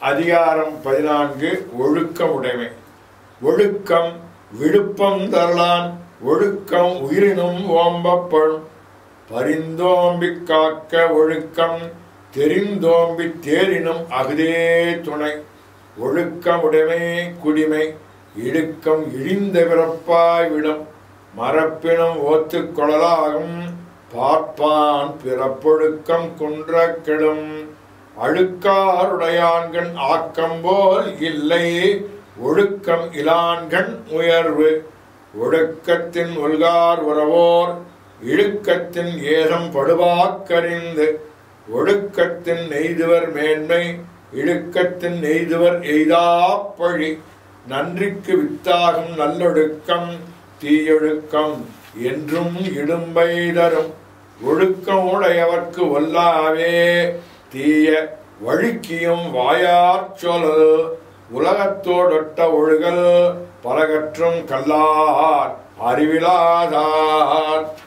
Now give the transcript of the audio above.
அதிகாரம் பதினான்கு ஒழுக்கம் உடைமை ஒழுக்கம் விழுப்பம் தரலான் ஒழுக்கம் உயிரினும் ஓம்பப்படும் பரிந்தோம்பி காக்க ஒழுக்கம் தெரிந்தோம்பி தேரினும் அகுதே துணை ஒழுக்கமுடைமை குடிமை இழுக்கம் இழிந்த பிறப்பாய் விடும் மரப்பினும் ஓத்துக் கொள்ளலாகும் பார்ப்பான் பிறப்பொழுக்கம் குன்ற கெடும் அழுக்காருடையான்கண் ஆக்கம் போல் இல்லை ஒழுக்கம் இலான்கண் உயர்வு ஒழுக்கத்தின் ஒல்கார் உறவோர் இழுக்கத்தின் ஏதம் படுவாக்கறிந்து ஒழுக்கத்தின் நெய்துவர் மேன்மை இழுக்கத்தின் நெய்துவர் எய்தாப்பழி நன்றிக்கு வித்தாகும் நல்லொழுக்கம் தீயொழுக்கம் என்றும் இடும்பை தரும் ஒழுக்கம் உடையவர்க்கு ஒல்லாவே தீய வழுக்கியும் வாயாற் சொல் உலகத்தோடொட்ட ஒழுகல் பலகற்றும் கல்லார் அறிவிலாதார்